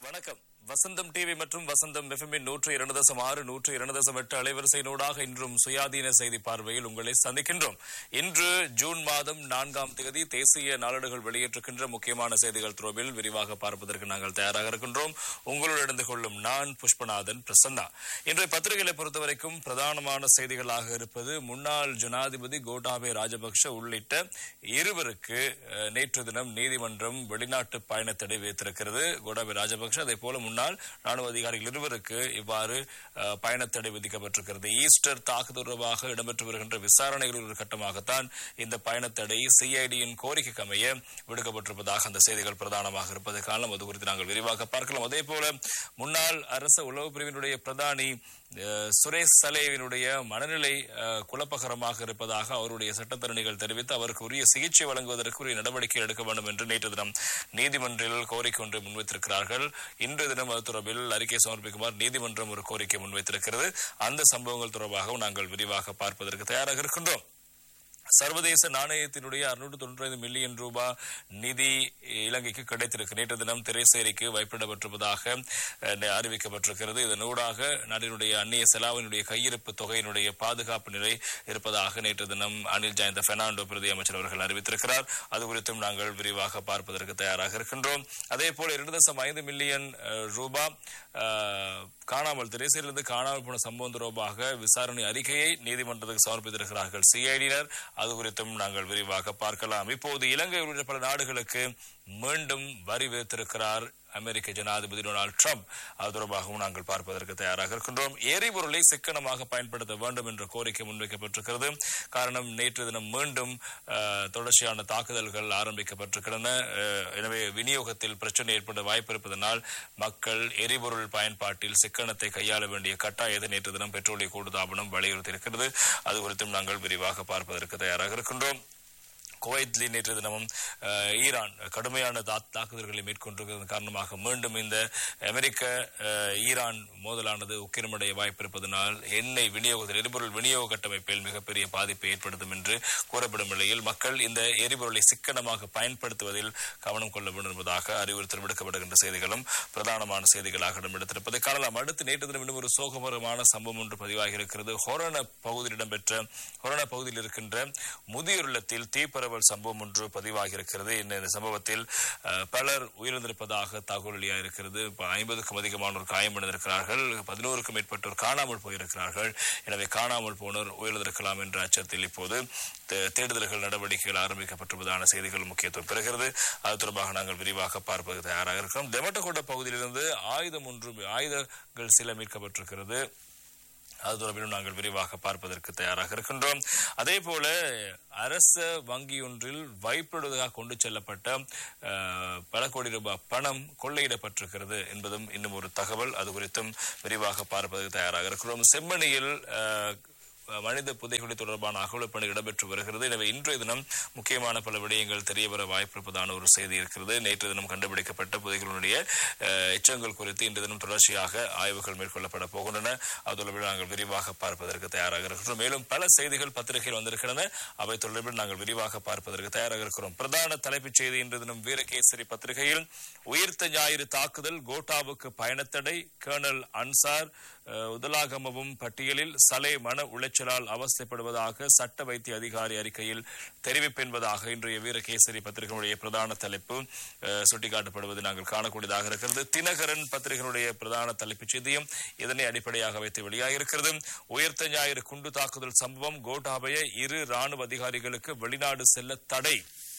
வணக்கம் வசந்தம் டிவி மற்றும் வசந்தம் எஃப்எம்மின் நூற்று இரண்டு தசம் ஆறு நூற்று இரண்டு தசம் எட்டு அலைவரிசையினூடாக இன்றும் சுயாதீன செய்தி பார்வையில் உங்களை சந்திக்கின்றோம் இன்று ஜூன் மாதம் நான்காம் தேதி தேசிய நாளேடுகள் வெளியேற்றுகின்ற முக்கியமான செய்திகள் துறவில் விரிவாக பார்ப்பதற்கு நாங்கள் தயாராக இருக்கின்றோம் உங்களோடு இணைந்து கொள்ளும் நான் புஷ்பநாதன் பிரசன்னா இன்றைய பத்திரிகைகளை பொறுத்தவரைக்கும் பிரதானமான செய்திகளாக இருப்பது முன்னாள் ஜனாதிபதி கோட்டாபே ராஜபக்ஷ உள்ளிட்ட இருவருக்கு அஹ், நேற்று தினம் நீதிமன்றம் வெளிநாட்டு பயணத்தடை விதித்திருக்கிறது கோட்டாபே ராஜபக்ஷ அதே போல முன்னாள் ராணுவ அதிகாரிகள் இருவருக்கு இவ்வாறு அஹ், பயணத்தடை விதிக்கப்பட்டிருக்கிறது ஈஸ்டர் தாக்குதல் தொடர்பாக இடம்பெற்று வருகின்ற விசாரணைகளில் ஒரு கட்டமாகத்தான் இந்த பயணத்தடை சிஐடியின் கோரிக்கைக்கு அமைய விடுக்கப்பட்டிருப்பதாக அந்த செய்திகள் பிரதானமாக இருப்பது காரணம் அது குறித்து நாங்கள் விரிவாக பார்க்கலாம் அதே போல முன்னாள் அரச உளவு பிரிவினுடைய பிரதானி அஹ், சுரேஷ் சலேவினுடைய மனநிலை அஹ், குழப்பகரமாக இருப்பதாக அவருடைய சட்டத்தரணிகள் தெரிவித்து அவருக்கு உரிய சிகிச்சை வழங்குவதற்கு உரிய நடவடிக்கை எடுக்க வேண்டும் என்று நேற்று தினம் நீதிமன்றில் கோரிக்கை ஒன்றை முன்வைத்திருக்கிறார்கள் இன்று தினம் அது தொடர்பில் அறிக்கை சமர்ப்பிக்குமாறு நீதிமன்றம் ஒரு கோரிக்கை முன்வைத்திருக்கிறது அந்த சம்பவங்கள் தொடர்பாகவும் நாங்கள் விரிவாக பார்ப்பதற்கு தயாராக இருக்கின்றோம் சர்வதேச நாணயத்தினுடைய அறுநூற்று தொண்ணூற்றி ஐந்து மில்லியன் ரூபாய் நிதி இலங்கைக்கு கிடைத்திருக்கு நேற்று தினம் திரைசேரிக்கு வைப்பிடப்பட்டிருப்பதாக அஹ், அறிவிக்கப்பட்டிருக்கிறது இதனூடாக நாட்டினுடைய அந்நிய செலாவினுடைய கையிருப்பு தொகையினுடைய பாதுகாப்பு நிலை இருப்பதாக நேற்று தினம் அனில் ஜெயந்த பெர்னாண்டோ பிரதி அமைச்சர் அவர்கள் அறிவித்திருக்கிறார் அது குறித்தும் நாங்கள் விரிவாக பார்ப்பதற்கு தயாராக இருக்கின்றோம் அதே போல இரண்டு தசம் ஐந்து மில்லியன் அஹ், ரூபாய் அஹ், காணாமல் திரைசேரிலிருந்து காணாமல் போன சம்பவம் தொடர்பாக விசாரணை அறிக்கையை நீதிமன்றத்துக்கு சமர்ப்பித்திருக்கிறார்கள் சிஐடியினர் அது குறித்தும் நாங்கள் விரிவாக பார்க்கலாம் இப்போது இலங்கை உள்ளிட்ட பல நாடுகளுக்கு மீண்டும் வரி விதித்திருக்கிறார் அமெரிக்க ஜனாதிபதி டொனால்டு ட்ரம்ப் அது தொடர்பாகவும் நாங்கள் பார்ப்பதற்கு தயாராக இருக்கின்றோம் எரிபொருளை சிக்கனமாக பயன்படுத்த வேண்டும் என்ற கோரிக்கை முன்வைக்கப்பட்டிருக்கிறது காரணம் நேற்று தினம் மீண்டும் அஹ், தொடர்ச்சியான தாக்குதல்கள் ஆரம்பிக்கப்பட்டிருக்கின்றன அஹ், எனவே விநியோகத்தில் பிரச்சனை ஏற்பட வாய்ப்பு இருப்பதனால் மக்கள் எரிபொருள் பயன்பாட்டில் சிக்கனத்தை கையாள வேண்டிய கட்டாயத்தை நேற்று தினம் பெட்ரோலிய கூடுதாபனம் வலியுறுத்தியிருக்கிறது அது குறித்தும் நாங்கள் விரிவாக பார்ப்பதற்கு தயாராக இருக்கின்றோம் குவைத்லி நேற்று தினமும் அஹ், ஈரான் கடுமையான தா- தாக்குதல்களை மேற்கொண்டிருக்கிறது காரணமாக மீண்டும் இந்த அமெரிக்க அஹ், ஈரான் மோதலானது உக்கிரமடைய வாய்ப்பு இருப்பதனால் எண்ணெய் விநியோகத்தில் எரிபொருள் விநியோக கட்டமைப்பில் மிகப்பெரிய பாதிப்பை ஏற்படுத்தும் என்று கூறப்படும் நிலையில் மக்கள் இந்த எரிபொருளை சிக்கனமாக பயன்படுத்துவதில் கவனம் கொள்ள வேண்டும் என்பதாக அறிவுறுத்தல் விடுக்கப்படுகின்ற செய்திகளும் பிரதானமான செய்திகளாக இடம்பெடுத்திருப்பதை காணலாம் அடுத்து நேற்று தினம் இன்னும் ஒரு சோகமரமான சம்பவம் ஒன்று பதிவாகி இருக்கிறது ஹொரண பகுதியில் இடம்பெற்ற ஹொரண பகுதியில் இருக்கின்ற முதியோர் இல்லத்தில் தீப்பரவல் சம்பவம் ஒன்று பதிவாகி இருக்கிறது இந்த இந்த சம்பவத்தில் அஹ், பலர் உயிரிழந்திருப்பதாக தகவல் வெளியாகிருக்கிறது இப்ப ஐம்பதுக்கும் அதிகமானோர் காயமடைந்திருக்கிறார்கள் பதினோருக்கும் மேற்பட்டோர் காணாமல் போயிருக்கிறார்கள் எனவே காணாமல் போனோர் உயிரிழந்திருக்கலாம் என்ற அச்சத்தில் இப்போது தே- தேடுதல்கள் நடவடிக்கைகள் ஆரம்பிக்கப்பட்டிருப்பதான செய்திகள் முக்கியத்துவம் பெறுகிறது அது தொடர்பாக நாங்கள் விரிவாக பார்ப்பது தயாராக இருக்கிறோம் தெமட்டகோட்ட பகுதியிலிருந்து ஆயுதம் ஒன்று ஆயுதங்கள் சில மீட்கப்பட்டிருக்கிறது அது தொடர்பிலும் நாங்கள் விரிவாக பார்ப்பதற்கு தயாராக இருக்கின்றோம் அதே போல அரச வங்கியொன்றில் வைப்பிடுவதாக கொண்டு செல்லப்பட்ட அஹ், பல கோடி ரூபாய் பணம் கொள்ளையிடப்பட்டிருக்கிறது என்பதும் இன்னும் ஒரு தகவல் அது குறித்தும் விரிவாக பார்ப்பதற்கு தயாராக இருக்கிறோம் செம்மணியில் அஹ், மனித புதைகுழி தொடர்பான அகவல் பணி இடம்பெற்று வருகிறது எனவே இன்றைய தினம் முக்கியமான பல விடயங்கள் தெரிய வர வாய்ப்பிருப்பதான ஒரு செய்தி இருக்கிறது நேற்று தினம் கண்டுபிடிக்கப்பட்ட புதைகளுடைய அஹ், எச்சங்கள் குறித்து இன்று தினம் தொடர்ச்சியாக ஆய்வுகள் மேற்கொள்ளப்பட போகின்றன அது தொடர்பில் நாங்கள் விரிவாக பார்ப்பதற்கு தயாராக இருக்கிறோம் மேலும் பல செய்திகள் பத்திரிகையில் வந்திருக்கின்றன அவை தொடர்பில் நாங்கள் விரிவாக பார்ப்பதற்கு தயாராக இருக்கிறோம் பிரதான தலைப்புச் செய்தி இன்று தினம் வீரகேசரி பத்திரிகையில் உயிர்த்த ஞாயிறு தாக்குதல் கோட்டாவுக்கு பயணத்தடை கேர்னல் அன்சார் அஹ், உதலாகமவும் பட்டியலில் சலே மன உளைச்சலால் அவஸ்தைப்படுவதாக சட்ட வைத்திய அதிகாரி அறிக்கையில் தெரிவிப்பென்பதாக இன்றைய வீரகேசரி பத்திரிகையுடைய பிரதான தலைப்பு அஹ், சுட்டிக்காட்டப்படுவது நாங்கள் காணக்கூடியதாக இருக்கிறது தினகரன் பத்திரிகையுடைய பிரதான தலைப்புச் செய்தியும் இதனை அடிப்படையாக வைத்து வெளியாகியிருக்கிறது உயர்த்த ஞாயிறு குண்டு தாக்குதல் சம்பவம் கோட்டாபய இரு ராணுவ அதிகாரிகளுக்கு வெளிநாடு செல்ல தடை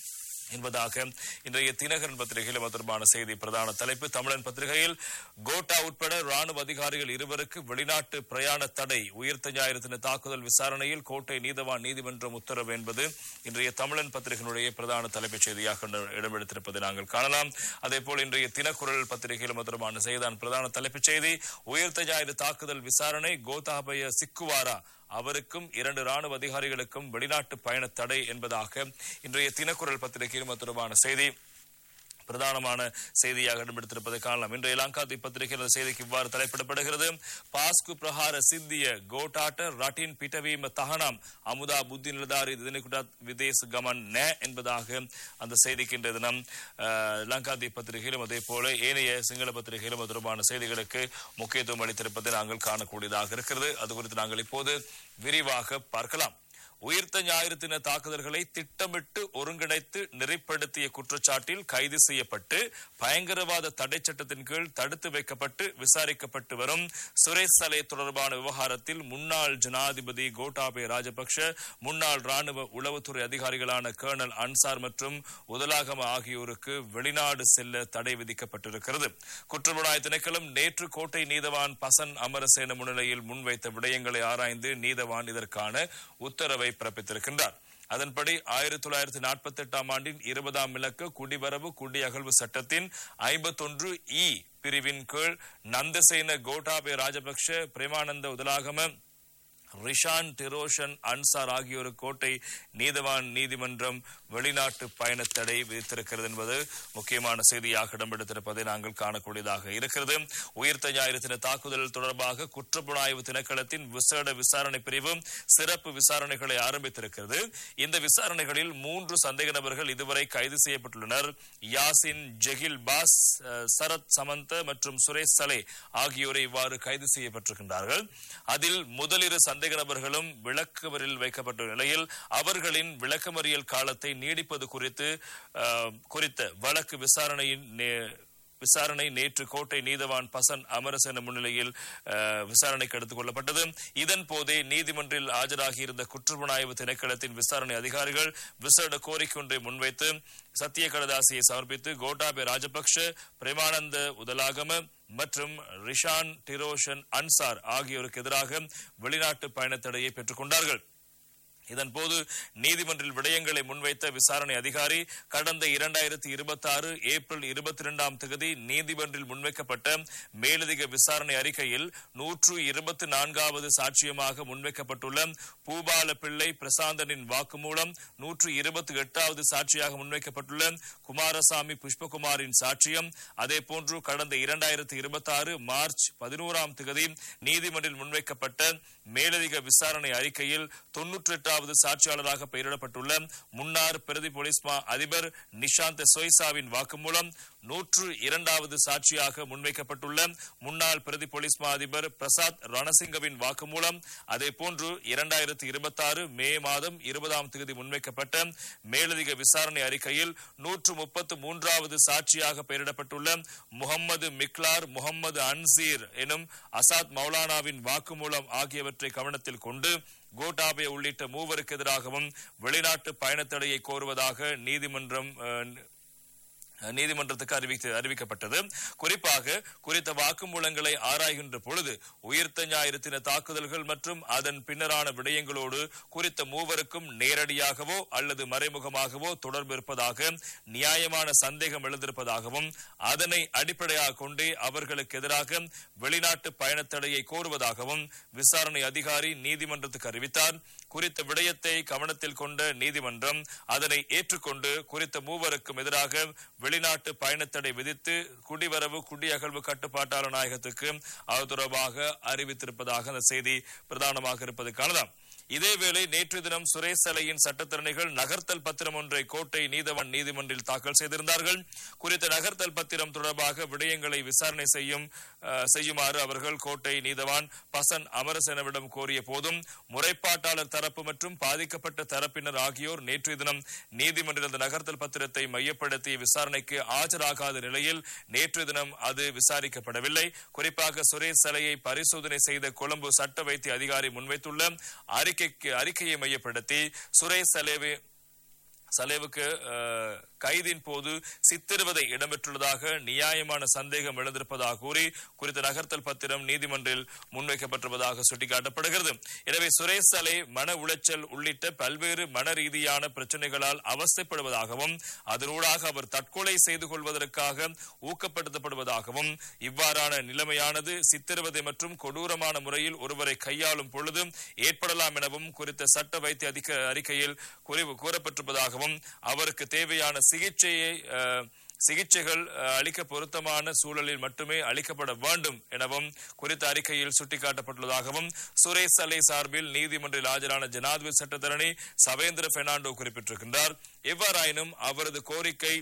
என்பதாக இன்றைய தினகரன் பத்திரிகையில் அது தொடர்பான செய்தி பிரதான தலைப்பு தமிழன் பத்திரிகையில் கோட்டா உட்பட ராணுவ அதிகாரிகள் இருவருக்கு வெளிநாட்டு பிரயாண தடை உயிர்த்த ஞாயிறு தின தாக்குதல் விசாரணையில் கோட்டை நீதவான் நீதிமன்றம் உத்தரவு என்பது இன்றைய தமிழன் பத்திரிகையினுடைய பிரதான தலைப்புச் செய்தியாக இடம் இடம்பெடுத்திருப்பதை நாங்கள் காணலாம் அதே போல் இன்றைய தினக்குரல் பத்திரிகையில் அது தொடர்பான செய்திதான் பிரதான தலைப்புச் செய்தி உயிர்த்த ஞாயிறு தாக்குதல் விசாரணை கோத்தாபய சிக்குவாரா அவருக்கும் இரண்டு ராணுவ அதிகாரிகளுக்கும் வெளிநாட்டு பயண தடை என்பதாக இன்றைய தினக்குரல் பத்திரிகையில் அது தொடர்பான செய்தி பிரதானமான செய்தியாக இடம்பெடுத்திருப்பதை காணலாம் இன்றைய லங்காதி பத்திரிகையில் அந்த செய்திக்கு இவ்வாறு தலைப்பிடப்படுகிறது பாஸ்கு பிரகார சித்திய கோட்டாட்ட ரட்டின் பிட்டவீம தகனம் அமுதா புத்தி நிலதாரி தினகுடாத் விதேச கமன் ந என்பதாக அந்த செய்திக்கு இன்றைய தினம் அஹ், லங்காதி பத்திரிகையிலும் அதே போல ஏனைய சிங்கள பத்திரிகையிலும் அது தொடர்பான செய்திகளுக்கு முக்கியத்துவம் அளித்திருப்பதை நாங்கள் காணக்கூடியதாக இருக்கிறது அது குறித்து நாங்கள் இப்போது விரிவாக பார்க்கலாம் உயிர்த்த ஞாயிறு தின தாக்குதல்களை திட்டமிட்டு ஒருங்கிணைத்து நெறிப்படுத்திய குற்றச்சாட்டில் கைது செய்யப்பட்டு பயங்கரவாத தடை சட்டத்தின் கீழ் தடுத்து வைக்கப்பட்டு விசாரிக்கப்பட்டு வரும் சுரேஷ் சலே தொடர்பான விவகாரத்தில் முன்னாள் ஜனாதிபதி கோட்டாபே ராஜபக்ஷ முன்னாள் ராணுவ உளவுத்துறை அதிகாரிகளான கர்னல் அன்சார் மற்றும் உதலாகம ஆகியோருக்கு வெளிநாடு செல்ல தடை விதிக்கப்பட்டிருக்கிறது குற்றப்புலனாய்வு திணைக்களம் நேற்று கோட்டை நீதவான் பசன் அமரசேன முன்னிலையில் முன்வைத்த விடயங்களை ஆராய்ந்து நீதவான் இதற்கான உத்தரவை பிறப்பித்திருக்கின்றார் அதன்படி ஆயிரத்தி தொள்ளாயிரத்தி நாற்பத்தி எட்டாம் ஆண்டின் இருபதாம் இலக்க குடிவரவு குடியகழ்வு சட்டத்தின் ஐம்பத்தொன்று இ பிரிவின் கீழ் நந்தசேன கோட்டாபே ராஜபக்ஷ பிரேமானந்த உதலாகம ரிஷான் டிரோஷன் அன்சார் ஆகியோர் கோட்டை நீதவான் நீதிமன்றம் வெளிநாட்டு பயணத்தடை விதித்திருக்கிறது என்பது முக்கியமான செய்தியாக இடம்பெடுத்திருப்பதை நாங்கள் காணக்கூடியதாக இருக்கிறது உயிர்த்த ஞாயிறு தின தாக்குதல் தொடர்பாக குற்றப்புலனாய்வு திணைக்களத்தின் விசேட விசாரணை பிரிவு சிறப்பு விசாரணைகளை ஆரம்பித்திருக்கிறது இந்த விசாரணைகளில் மூன்று சந்தேக நபர்கள் இதுவரை கைது செய்யப்பட்டுள்ளனர் யாசின் ஜெகில் பாஸ் அஹ், சரத் சமந்த மற்றும் சுரேஷ் சலே ஆகியோரை இவ்வாறு கைது செய்யப்பட்டிருக்கின்றார்கள் அதில் முதலிரு சந்தேக நபர்களும் விளக்கமறியல் வைக்கப்பட்டுள்ள நிலையில் அவர்களின் விளக்கமறியல் காலத்தை நீடிப்பது குறித்து அஹ், குறித்த வழக்கு விசாரணையின் நே- விசாரணை நேற்று கோட்டை நீதவான் பசன் அமரசேன முன்னிலையில் அஹ், விசாரணைக்கு எடுத்துக் கொள்ளப்பட்டது இதன் போதே நீதிமன்றில் ஆஜராகியிருந்த குற்றப்புலனாய்வு திணைக்களத்தின் விசாரணை அதிகாரிகள் விசேட கோரிக்கை ஒன்றை முன்வைத்து சத்திய கடதாசியை சமர்ப்பித்து கோட்டாபே ராஜபக்ஷ பிரேமானந்த உதலாகம மற்றும் ரிஷான் டிரோஷன் அன்சார் ஆகியோருக்கு எதிராக வெளிநாட்டு பயணத்தடையை பெற்றுக் கொண்டார்கள் இதன் போது நீதிமன்றில் விடயங்களை முன்வைத்த விசாரணை அதிகாரி கடந்த இரண்டாயிரத்தி இருபத்தி ஆறு ஏப்ரல் இருபத்தி இரண்டாம் தேதி நீதிமன்றில் முன்வைக்கப்பட்ட மேலதிக விசாரணை அறிக்கையில் நூற்று இருபத்தி நான்காவது சாட்சியமாக முன்வைக்கப்பட்டுள்ள பூபால பிள்ளை பிரசாந்தனின் வாக்குமூலம் நூற்று இருபத்தி எட்டாவது சாட்சியாக முன்வைக்கப்பட்டுள்ள குமாரசாமி புஷ்பகுமாரின் சாட்சியம் அதே போன்று கடந்த இரண்டாயிரத்தி இருபத்தி ஆறு மார்ச் பதினோராம் தேதி நீதிமன்றில் முன்வைக்கப்பட்ட மேலதிக விசாரணை அறிக்கையில் தொன்னூற்றி எட்டாவது சாட்சியாளராக பெயரிடப்பட்டுள்ள முன்னாள் பிரதி போலீஸ் மா அதிபர் நிஷாந்த் சொய்சாவின் வாக்குமூலம் நூற்று இரண்டாவது சாட்சியாக முன்வைக்கப்பட்டுள்ள முன்னாள் பிரதி போலீஸ் மா அதிபர் பிரசாத் ரணசிங்கவின் வாக்குமூலம் அதே போன்று இரண்டாயிரத்தி இருபத்தி ஆறு மே மாதம் இருபதாம் தேதி முன்வைக்கப்பட்ட மேலதிக விசாரணை அறிக்கையில் நூற்று முப்பத்து மூன்றாவது சாட்சியாக பெயரிடப்பட்டுள்ள முகம்மது மிக்லார் முகம்மது அன்சீர் எனும் அசாத் மௌலானாவின் வாக்குமூலம் ஆகியவற்றை கவனத்தில் கொண்டு கோட்டாபே உள்ளிட்ட மூவருக்கு எதிராகவும் வெளிநாட்டு பயணத்தடையை கோருவதாக நீதிமன்றம் அஹ், நீதிமன்றத்துக்கு அறிவித்து அறிவிக்கப்பட்டது குறிப்பாக குறித்த வாக்குமூலங்களை ஆராய்கின்ற பொழுது உயிர்த்த ஞாயிறு தின தாக்குதல்கள் மற்றும் அதன் பின்னரான விடயங்களோடு குறித்த மூவருக்கும் நேரடியாகவோ அல்லது மறைமுகமாகவோ தொடர்பு இருப்பதாக நியாயமான சந்தேகம் எழுந்திருப்பதாகவும் அதனை அடிப்படையாக கொண்டே அவர்களுக்கு எதிராக வெளிநாட்டு பயணத்தடையை கோருவதாகவும் விசாரணை அதிகாரி நீதிமன்றத்துக்கு அறிவித்தார் குறித்த விடயத்தை கவனத்தில் கொண்ட நீதிமன்றம் அதனை ஏற்றுக்கொண்டு குறித்த மூவருக்கும் எதிராக வெளிநாட்டு பயணத்தடை விதித்து குடிவரவு குடியகழ்வு கட்டுப்பாட்டாளர் நாயகத்துக்கு அது தொடர்பாக அறிவித்திருப்பதாக அந்த செய்தி பிரதானமாக இருப்பது காணலாம் இதேவேளை நேற்று தினம் சுரேஷ் சலையின் சட்டத்திறனைகள் நகர்த்தல் பத்திரம் ஒன்றை கோட்டை நீதவான் நீதிமன்றில் தாக்கல் செய்திருந்தார்கள் குறித்த நகர்த்தல் பத்திரம் தொடர்பாக விடயங்களை விசாரணை செய்யும் அஹ், செய்யுமாறு அவர்கள் கோட்டை நீதவான் பசன் அமரசேனவிடம் கோரிய போதும் முறைப்பாட்டாளர் தரப்பு மற்றும் பாதிக்கப்பட்ட தரப்பினர் ஆகியோர் நேற்று தினம் நீதிமன்றில் அந்த நகர்த்தல் பத்திரத்தை மையப்படுத்தி விசாரணைக்கு ஆஜராகாத நிலையில் நேற்று தினம் அது விசாரிக்கப்படவில்லை குறிப்பாக சுரேஷ் சலையை பரிசோதனை செய்த கொழும்பு சட்ட வைத்திய அதிகாரி முன்வைத்துள்ள அறிக்கைக்கு அறிக்கையை மையப்படுத்தி சுரேஷ் சலேவே சலேவுக்கு அஹ், கைதின் போது சித்திரவதை இடம்பெற்றுள்ளதாக நியாயமான சந்தேகம் எழுந்திருப்பதாக கூறி குறித்த நகர்த்தல் பத்திரம் நீதிமன்றில் முன்வைக்கப்பட்டிருப்பதாக சுட்டிக்காட்டப்படுகிறது எனவே சுரேஷ் சலே மன உளைச்சல் உள்ளிட்ட பல்வேறு மன ரீதியான பிரச்சனைகளால் அவஸ்தைப்படுவதாகவும் அதனூடாக அவர் தற்கொலை செய்து கொள்வதற்காக ஊக்கப்படுத்தப்படுவதாகவும் இவ்வாறான நிலைமையானது சித்திரவதை மற்றும் கொடூரமான முறையில் ஒருவரை கையாளும் பொழுது ஏற்படலாம் எனவும் குறித்த சட்ட வைத்திய அதிக அறிக்கையில் குறிவு கூறப்பட்டிருப்பதாகவும் அவருக்கு தேவையான சிகிச்சையை அஹ், சிகிச்சைகள் அஹ், அளிக்க பொருத்தமான சூழலில் மட்டுமே அளிக்கப்பட வேண்டும் எனவும் குறித்த அறிக்கையில் சுட்டிக்காட்டப்பட்டுள்ளதாகவும் சுரேஷ் சலே சார்பில் நீதிமன்றில் ஆஜரான ஜனாதிபதி சட்டத்தரணி சவேந்திர பெர்னாண்டோ குறிப்பிட்டிருக்கின்றார் எவ்வாறாயினும் அவரது கோரிக்கை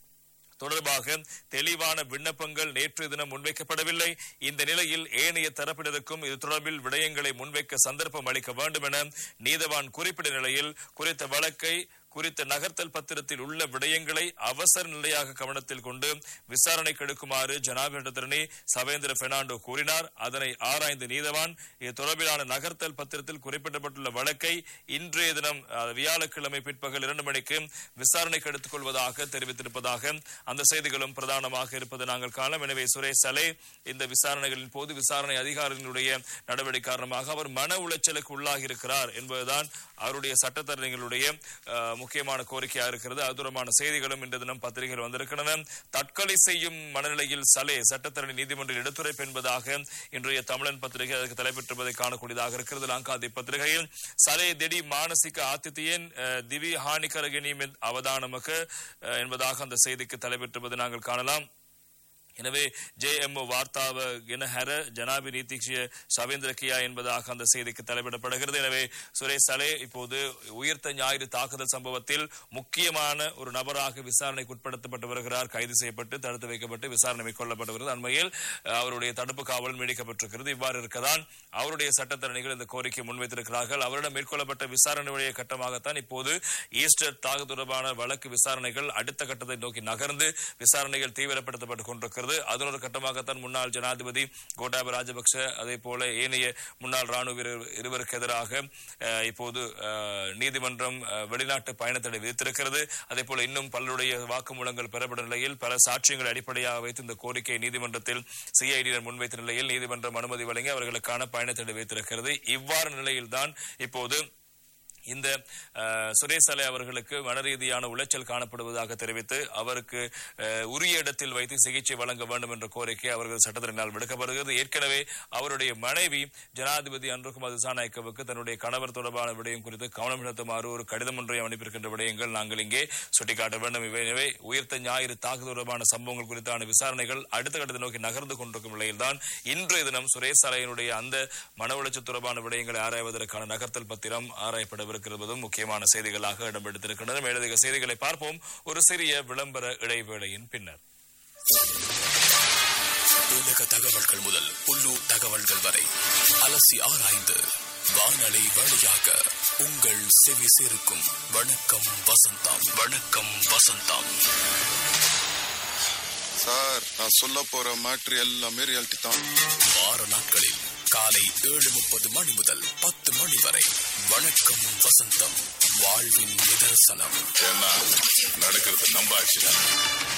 தொடர்பாக தெளிவான விண்ணப்பங்கள் நேற்று தினம் முன்வைக்கப்படவில்லை இந்த நிலையில் ஏனைய தரப்பினருக்கும் இது தொடர்பில் விடயங்களை முன்வைக்க சந்தர்ப்பம் அளிக்க வேண்டும் என நீதவான் குறிப்பிட்ட நிலையில் குறித்த வழக்கை குறித்த நகர்த்தல் பத்திரத்தில் உள்ள விடயங்களை அவசர நிலையாக கவனத்தில் கொண்டு விசாரணைக்கு எடுக்குமாறு ஜனாபிரண்டத்திரணி சவேந்திர பெர்னாண்டோ கூறினார் அதனை ஆராய்ந்த நீதவான் இது தொடர்பிலான நகர்த்தல் பத்திரத்தில் குறிப்பிடப்பட்டுள்ள வழக்கை இன்றைய தினம் அஹ், வியாழக்கிழமை பிற்பகல் இரண்டு மணிக்கு விசாரணைக்கு எடுத்துக் கொள்வதாக தெரிவித்திருப்பதாக அந்த செய்திகளும் பிரதானமாக இருப்பது நாங்கள் காணலாம் எனவே சுரேஷ் சலே இந்த விசாரணைகளின் போது விசாரணை அதிகாரிகளுடைய நடவடிக்கை காரணமாக அவர் மன உளைச்சலுக்கு உள்ளாகி இருக்கிறார் என்பதுதான் அவருடைய சட்டத்தரணிகளுடைய அஹ், முக்கியமான கோரிக்கையா இருக்கிறது அது தொடர்பான செய்திகளும் இன்று தினம் பத்திரிகைகள் வந்திருக்கின்றன தற்கொலை செய்யும் மனநிலையில் சலே சட்டத்தரணி நீதிமன்றில் எடுத்துரைப்பு என்பதாக இன்றைய தமிழன் பத்திரிகை அதற்கு தலைப்பெற்றிருப்பதை காணக்கூடியதாக இருக்கிறது லங்காதி பத்திரிகையில் சலே திடி மானசிக ஆத்தித்தியன் அஹ், திவி ஹானிகரகினி அவதானமக அஹ், என்பதாக அந்த செய்திக்கு தலைப்பெற்றிருப்பதை நாங்கள் காணலாம் எனவே ஜே எம் வார்த்தாவ ಗಿನಹರ ஜனாபி நீதிக்ஷிய சவேந்திர கியா என்பதாக அந்த செய்திக்கு தலைப்பிடப்படுகிறது எனவே சுரேஷ் சலே இப்போது உயிர்த்த ஞாயிறு தாக்குதல் சம்பவத்தில் முக்கியமான ஒரு நபராக விசாரணைக்கு உட்படுத்தப்பட்டு வருகிறார் கைது செய்யப்பட்டு தடுத்து வைக்கப்பட்டு விசாரணை மேற்கொள்ளப்பட்டு வருகிறது அண்மையில் அஹ், அவருடைய தடுப்பு காவல் நீடிக்கப்பட்டிருக்கிறது இவ்வாறு இருக்கதான் அவருடைய சட்டத்தரணிகள் இந்த கோரிக்கை முன்வைத்திருக்கிறார்கள் அவரிடம் மேற்கொள்ளப்பட்ட விசாரணையுடைய கட்டமாகத்தான் இப்போது ஈஸ்டர் தாக்குதல் தொடர்பான வழக்கு விசாரணைகள் அடுத்த கட்டத்தை நோக்கி நகர்ந்து விசாரணைகள் தீவிரப்படுத்தப்பட்டுக் கொண்டிருக்கிறது அதன் ஒரு கட்டமாகத்தான் முன்னாள் ஜனாதிபதி கோட்டாபய ராஜபக்ஷ அதே போல ஏனைய முன்னாள் ராணுவ வீரர் இருவருக்கு எதிராக அஹ், இப்போது அஹ், நீதிமன்றம் அஹ், வெளிநாட்டு பயணத்தடை விதித்திருக்கிறது அதே போல இன்னும் பலருடைய வாக்குமூலங்கள் பெறப்பட்ட நிலையில் பல சாட்சியங்களை அடிப்படையாக வைத்து இந்த கோரிக்கையை நீதிமன்றத்தில் சிஐடியினர் முன்வைத்த நிலையில் நீதிமன்றம் அனுமதி வழங்கி அவர்களுக்கான பயணத்தடை வைத்திருக்கிறது இவ்வாறு நிலையில்தான் இப்போது இந்த அஹ், சுரேஷ் அலை அவர்களுக்கு மனரீதியான உளைச்சல் காணப்படுவதாக தெரிவித்து அவருக்கு அஹ், உரிய இடத்தில் வைத்து சிகிச்சை வழங்க வேண்டும் என்ற கோரிக்கை அவர்கள் சட்டத்தினால் விடுக்கப்படுகிறது ஏற்கனவே அவருடைய மனைவி ஜனாதிபதி அன்றுகுமார் திசாநாயக்கவுக்கு தன்னுடைய கணவர் தொடர்பான விடயம் குறித்து கவனம் செலுத்துமாறு ஒரு கடிதம் ஒன்றை அனுப்பியிருக்கின்ற விடயங்கள் நாங்கள் இங்கே சுட்டிக்காட்ட வேண்டும் இவை எனவே உயிர்த்த ஞாயிறு தாக்குதல் தொடர்பான சம்பவங்கள் குறித்தான விசாரணைகள் அடுத்த கட்டத்தை நோக்கி நகர்ந்து கொண்டிருக்கும் நிலையில்தான் இன்றைய தினம் சுரேஷ் அலையினுடைய அந்த மன உளைச்சல் தொடர்பான விடயங்களை ஆராய்வதற்கான நகர்த்தல் பத்திரம் ஆராயப்படவிருக்கிறதும் முக்கியமான செய்திகளாக இடம்பெடுத்திருக்கின்றன மேலதிக செய்திகளை பார்ப்போம் ஒரு சிறிய விளம்பர இடைவேளையின் பின்னர் உலக தகவல்கள் முதல் உள்ளூர் தகவல்கள் வரை அலசி ஆராய்ந்து வானலை வழியாக உங்கள் செவி சேர்க்கும் வணக்கம் வசந்தம் வணக்கம் வசந்தம் சார் நான் சொல்ல போற மேட்ரு எல்லாமே ரியாலிட்டி தான் வார நாட்களில் காலை ஏழு முப்பது மணி முதல் பத்து மணி வரை வணக்கம் வசந்தம் வாழ்வின் நிதர்சனம் ஏன்னா நடக்கிறது நம்ம ஆட்சி